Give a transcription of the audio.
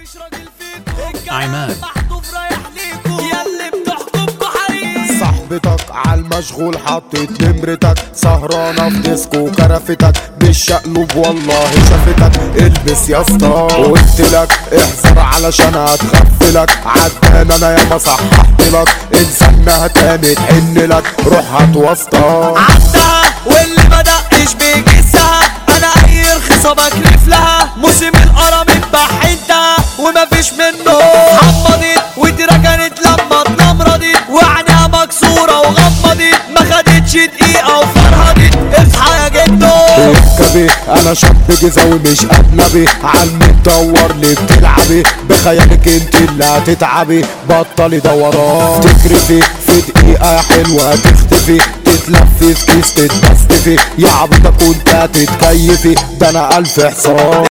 مفيش راجل فيكو عماد. محطوف رايح ليكو ياللي بتحكمكو حريم صاحبتك عالمشغول حطيت نمرتك سهرانة في ديسكو كرفتك بالشقلب والله شافتك البس يا اسطى قلت لك احذر علشان هتغفلك عدان انا ياما صححت لك انسانها تاني تحن لك روح هات واسطة عدها واللي بدقش بيجسها انا اي رخيصه بكرف لها موسم القرم اتبحنتها ومفيش منه حمضت واتركنت لما اتنمرضت وعينيها مكسوره وغمضت ما خدتش دقيقه وفرهدت اصحى يا جدو اركبي انا شاب جزاوي مش اجنبي عالمدور ليه بتلعبي بخيالك انت اللي هتتعبي بطلي دوران تكرفي في دقيقة حلوة تختفي تتلفي في كيس تتبستفي يا عبيطة كنت هتتكيفي ده انا الف حصان